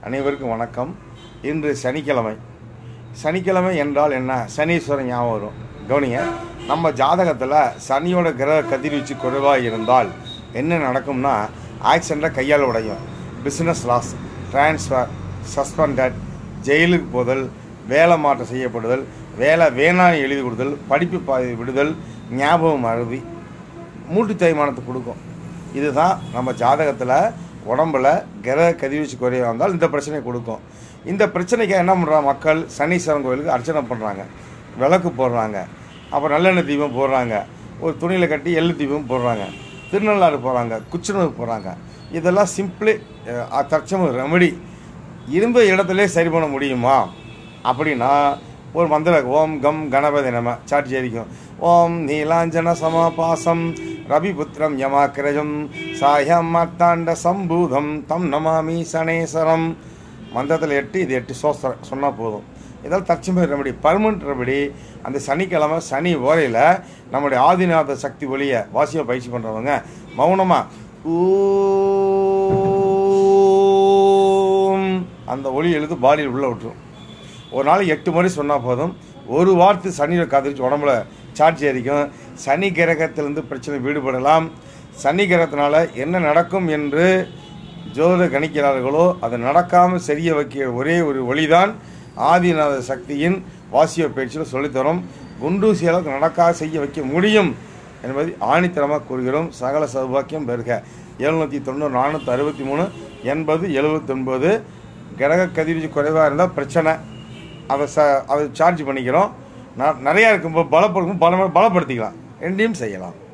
அனைவருக்கும் வணக்கம் இன்று சனிக்கிழமை சனிக்கிழமை என்றால் என்ன சனீஸ்வரன் ஞாபகம் வரும் கவனிங்க நம்ம ஜாதகத்தில் சனியோட கிரக கதிர்வீச்சு குறைவாக இருந்தால் என்ன நடக்கும்னா ஆக்சிடெண்ட்டாக கையால் உடையும் பிஸ்னஸ் லாஸ் ட்ரான்ஸ்ஃபர் சஸ்பெண்டட் ஜெயிலுக்கு போதல் வேலை மாற்றம் செய்யப்படுதல் வேலை வேணாம் எழுதி கொடுதல் படிப்பு பாதி விடுதல் ஞாபகம் மறதி மூட்டு தேய்மானத்தை கொடுக்கும் இதுதான் நம்ம ஜாதகத்தில் உடம்புல கிரக கதிர்வீச்சு குறைவாக இருந்தால் இந்த பிரச்சனை கொடுக்கும் இந்த பிரச்சனைக்கு என்ன பண்ணுறாங்க மக்கள் சனீஸ்வரன் கோயிலுக்கு அர்ச்சனை பண்ணுறாங்க விளக்கு போடுறாங்க அப்புறம் நல்லெண்ணெய் தீபம் போடுறாங்க ஒரு துணியில் கட்டி எள்ளு தீபம் போடுறாங்க திருநள்ளாறு போகிறாங்க குச்சினூர் போகிறாங்க இதெல்லாம் சிம்பிளி தற்சம ரெமடி இருந்த இடத்துல சரி பண்ண முடியுமா அப்படின்னா ஒரு மந்திர ஓம் கம் கணபதி நம சாட்சி அடிக்கும் ஓம் நீலாஞ்சன சமாபாசம் ரவிபுத்திரம் யமாக்கிரஜம் சாயம் மார்த்தாண்ட சம்பூதம் தம் நமாமி சனேஸ்வரம் மந்திரத்தில் எட்டு இது எட்டு சோஸ்திர சொன்னால் போதும் இதெல்லாம் தற்சமய ரெமடி பர்மனண்ட் ரெமடி அந்த சனிக்கிழமை சனி ஓரையில் நம்முடைய ஆதிநாத சக்தி ஒளியை வாசியை பயிற்சி பண்ணுறவங்க மௌனமாக ஊம் அந்த ஒளி எழுது பாடியில் உள்ளே விட்டுரும் ஒரு நாளைக்கு எட்டு மணி சொன்னால் போதும் ஒரு வாரத்து சனியை காத்திரிச்சு உடம்புல சார்ஜ் ஏறிக்கும் சனி கிரகத்திலிருந்து பிரச்சனை விடுபடலாம் சனி கிரகத்தினால என்ன நடக்கும் என்று ஜோதிட கணிக்கிறார்களோ அது நடக்காமல் செய்ய வைக்க ஒரே ஒரு வழிதான் ஆதிநாத சக்தியின் வாசிய பயிற்சியில் சொல்லித்தரோம் குண்டூசி அளவுக்கு நடக்காத செய்ய வைக்க முடியும் என்பதை ஆணித்தரமாக கூறுகிறோம் சகல சௌபாக்கியம் பெறுக எழுநூற்றி தொண்ணூறு நானூற்றி அறுபத்தி மூணு எண்பது எழுபத்தொன்பது கிரக கதிர்வீச்சு குறைவாக இருந்தால் பிரச்சனை அதை ச அதை சார்ஜ் பண்ணிக்கிறோம் ந நிறையா இருக்கும்போது பலப்படுத்தும் பல பலப்படுத்திக்கலாம் ரெண்டையும் செய்யலாம்